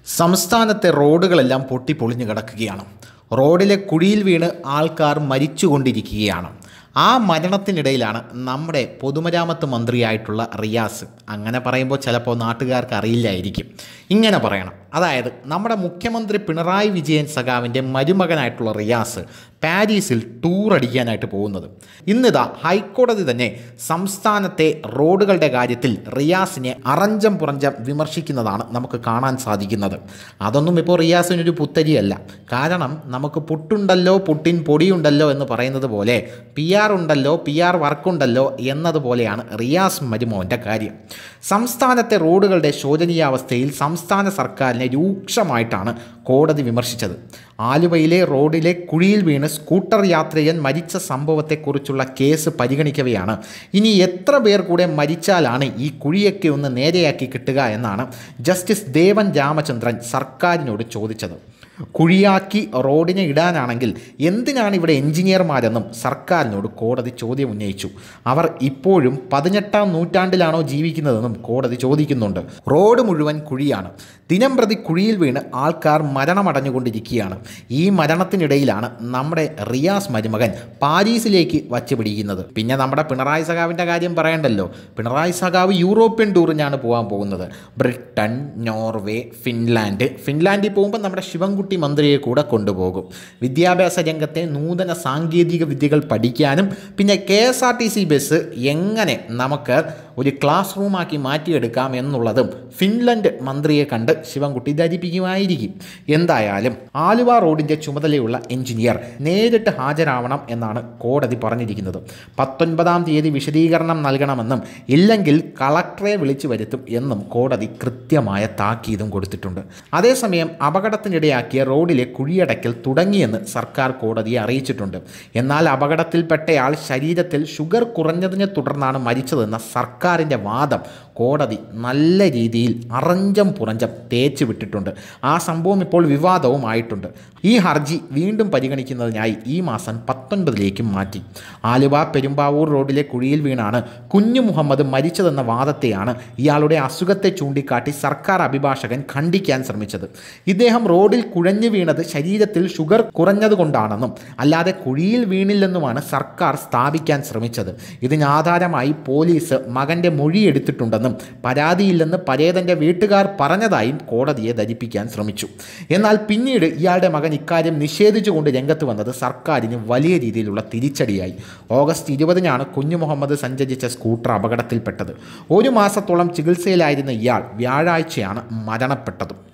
സംസ്ഥാനത്തെ റോഡുകളെല്ലാം പൊട്ടിപ്പൊളിഞ്ഞു കിടക്കുകയാണ് റോഡിലെ കുഴിയിൽ വീണ് ആൾക്കാർ മരിച്ചുകൊണ്ടിരിക്കുകയാണ് ആ മരണത്തിനിടയിലാണ് നമ്മുടെ പൊതുമരാമത്ത് മന്ത്രിയായിട്ടുള്ള റിയാസ് അങ്ങനെ പറയുമ്പോൾ ചിലപ്പോൾ നാട്ടുകാർക്ക് അറിയില്ലായിരിക്കും ഇങ്ങനെ പറയണം അതായത് നമ്മുടെ മുഖ്യമന്ത്രി പിണറായി വിജയൻ സഖാവിൻ്റെ മരുമകനായിട്ടുള്ള റിയാസ് പാരീസിൽ ടൂർ അടിക്കാനായിട്ട് പോകുന്നത് ഇന്നിതാ ഹൈക്കോടതി തന്നെ സംസ്ഥാനത്തെ റോഡുകളുടെ കാര്യത്തിൽ റിയാസിനെ അറഞ്ചം പുറഞ്ചം വിമർശിക്കുന്നതാണ് നമുക്ക് കാണാൻ സാധിക്കുന്നത് അതൊന്നും ഇപ്പോൾ റിയാസിനൊരു പുത്തരിയല്ല കാരണം നമുക്ക് പുട്ടുണ്ടല്ലോ പുട്ടിൻ പൊടിയുണ്ടല്ലോ എന്ന് പറയുന്നത് പോലെ പി ആർ ഉണ്ടല്ലോ പി ആർ വർക്കുണ്ടല്ലോ എന്നതുപോലെയാണ് റിയാസ് മരുമോൻ്റെ കാര്യം സംസ്ഥാനത്തെ റോഡുകളുടെ ശോചനീയാവസ്ഥയിൽ സംസ്ഥാന സർക്കാരിനെ രൂക്ഷമായിട്ടാണ് കോടതി വിമർശിച്ചത് ആലുവയിലെ റോഡിലെ കുഴിയിൽ വീണ് സ്കൂട്ടർ യാത്രികൻ മരിച്ച സംഭവത്തെക്കുറിച്ചുള്ള കേസ് പരിഗണിക്കവെയാണ് ഇനി എത്ര പേർ കൂടെ മരിച്ചാലാണ് ഈ കുഴിയൊക്കെ ഒന്ന് നേരെയാക്കി കിട്ടുക എന്നാണ് ജസ്റ്റിസ് ദേവൻ രാമചന്ദ്രൻ സർക്കാരിനോട് ചോദിച്ചത് കുഴിയാക്കി റോഡിനെ ഇടാനാണെങ്കിൽ എന്തിനാണ് ഇവിടെ എഞ്ചിനീയർമാരെന്നും സർക്കാരിനോട് കോടതി ചോദ്യം ഉന്നയിച്ചു അവർ ഇപ്പോഴും പതിനെട്ടാം നൂറ്റാണ്ടിലാണോ ജീവിക്കുന്നതെന്നും കോടതി ചോദിക്കുന്നുണ്ട് റോഡ് മുഴുവൻ കുഴിയാണ് ദിനം പ്രതി കുഴിയിൽ വീണ് ആൾക്കാർ മരണമടഞ്ഞുകൊണ്ടിരിക്കുകയാണ് ഈ മരണത്തിനിടയിലാണ് നമ്മുടെ റിയാസ് മരുമകൻ പാരീസിലേക്ക് വച്ച് പിടിക്കുന്നത് പിന്നെ നമ്മുടെ പിണറായി സഖാവിൻ്റെ കാര്യം പറയണ്ടല്ലോ പിണറായി സഖാവ് യൂറോപ്യൻ ടൂറിനാണ് പോകാൻ പോകുന്നത് ബ്രിട്ടൻ നോർവേ ഫിൻലാൻഡ് ഫിൻലാൻഡിൽ പോകുമ്പോൾ നമ്മുടെ ശിവൻകുട്ടി മന്ത്രിയെ കൂടെ കൊണ്ടുപോകും വിദ്യാഭ്യാസ രംഗത്തെ നൂതന സാങ്കേതിക വിദ്യകൾ പഠിക്കാനും പിന്നെ K S R T C bus എങ്ങനെ നമുക്ക് ഒരു ക്ലാസ് റൂമാക്കി മാറ്റിയെടുക്കാം എന്നുള്ളതും ഫിൻലൻഡ് മന്ത്രിയെ കണ്ട് ശിവൻകുട്ടി ധരിപ്പിക്കുമായിരിക്കും എന്തായാലും ആലുവ റോഡിൻ്റെ ചുമതലയുള്ള എഞ്ചിനീയർ നേരിട്ട് ഹാജരാവണം എന്നാണ് കോടതി പറഞ്ഞിരിക്കുന്നത് പത്തൊൻപതാം തീയതി വിശദീകരണം നൽകണമെന്നും ഇല്ലെങ്കിൽ കളക്ടറെ വിളിച്ചു വരുത്തും എന്നും കോടതി കൃത്യമായ താക്കീതും കൊടുത്തിട്ടുണ്ട് അതേസമയം അപകടത്തിനിടയാക്കിയ റോഡിലെ കുഴിയടയ്ക്കൽ തുടങ്ങിയെന്ന് സർക്കാർ കോടതിയെ അറിയിച്ചിട്ടുണ്ട് എന്നാൽ അപകടത്തിൽപ്പെട്ടയാൾ ശരീരത്തിൽ ഷുഗർ കുറഞ്ഞതിനെ തുടർന്നാണ് മരിച്ചതെന്ന സർക്കാരിൻ്റെ വാദം കോടതി നല്ല രീതിയിൽ അറഞ്ചം പുറഞ്ചം തേച്ച് വിട്ടിട്ടുണ്ട് ആ സംഭവം ഇപ്പോൾ വിവാദവുമായിട്ടുണ്ട് ഈ ഹർജി വീണ്ടും പരിഗണിക്കുന്നതിനായി ഈ മാസം പത്തൊൻപതിലേക്കും മാറ്റി ആലുവ പെരുമ്പാവൂർ റോഡിലെ കുഴിയിൽ വീണാണ് കുഞ്ഞു മുഹമ്മദ് മരിച്ചതെന്ന വാദത്തെയാണ് ഇയാളുടെ അസുഖത്തെ ചൂണ്ടിക്കാട്ടി സർക്കാർ അഭിഭാഷകൻ ಖಂಡಿക്കാൻ ശ്രമിച്ചത് ഇദ്ദേഹം റോഡിൽ കുഴഞ്ഞു വീണത് ശരീരത്തിൽ ഷുഗർ കുറഞ്ഞതുകൊണ്ടാണെന്നും അല്ലാതെ കുഴിയിൽ വീണില്ലെന്നുമാണ് സർക്കാർ സ്ഥാപിക്കാൻ ശ്രമിച്ചത് ഇതിനാധാരമായി പോലീസ് മകൻ്റെ മൊഴിയെടുത്തിട്ടുണ്ടെന്നും പരാതിയില്ലെന്ന് പരേതൻ്റെ വീട്ടുകാർ പറഞ്ഞതായും കോടതിയെ ധരിപ്പിക്കാൻ ശ്രമിച്ചു എന്നാൽ പിന്നീട് ഇയാളുടെ മകൻ ഇക്കാര്യം നിഷേധിച്ചുകൊണ്ട് രംഗത്ത് വന്നത് സർക്കാരിന് വലിയ രീതിയിലുള്ള തിരിച്ചടിയായി ഓഗസ്റ്റ് ഇരുപതിനാണ് കുഞ്ഞു മുഹമ്മദ് സഞ്ചരിച്ച സ്കൂട്ടർ അപകടത്തിൽപ്പെട്ടത് ഒരു മാസത്തോളം ചികിത്സയിലായിരുന്ന ഇയാൾ വ്യാഴാഴ്ചയാണ് മരണപ്പെട്ടത്